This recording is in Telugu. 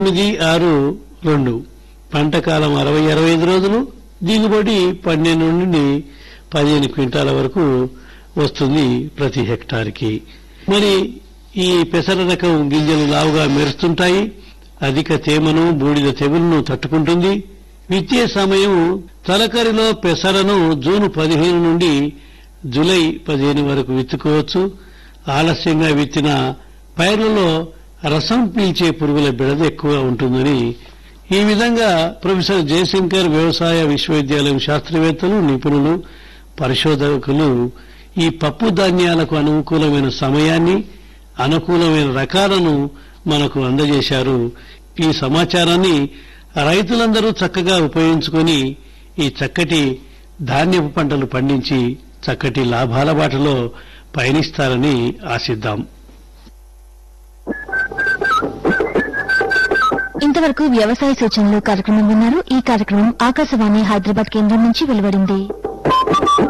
తొమ్మిది ఆరు రెండు పంట కాలం అరవై అరవై ఐదు రోజులు దిగుబడి పన్నెండు నుండి పదిహేను క్వింటాల వరకు వస్తుంది ప్రతి హెక్టార్కి మరి ఈ పెసర రకం గింజలు లావుగా మెరుస్తుంటాయి అధిక తేమను బూడిద తెగులను తట్టుకుంటుంది విత్తే సమయం తలకరిలో పెసరను జూన్ పదిహేను నుండి జూలై పదిహేను వరకు విత్తుకోవచ్చు ఆలస్యంగా విత్తిన పైర్లలో రసం పీల్చే పురుగుల బిడద ఎక్కువగా ఉంటుందని ఈ విధంగా ప్రొఫెసర్ జయశంకర్ వ్యవసాయ విశ్వవిద్యాలయం శాస్త్రవేత్తలు నిపుణులు పరిశోధకులు ఈ పప్పు ధాన్యాలకు అనుకూలమైన సమయాన్ని అనుకూలమైన రకాలను మనకు అందజేశారు ఈ సమాచారాన్ని రైతులందరూ చక్కగా ఉపయోగించుకొని ఈ చక్కటి ధాన్యపు పంటలు పండించి చక్కటి లాభాల బాటలో పయనిస్తారని ఆశిద్దాం ఇంతవరకు వ్యవసాయ సూచనలు కార్యక్రమం విన్నారు ఈ కార్యక్రమం ఆకాశవాణి హైదరాబాద్ కేంద్రం నుంచి వెలువడింది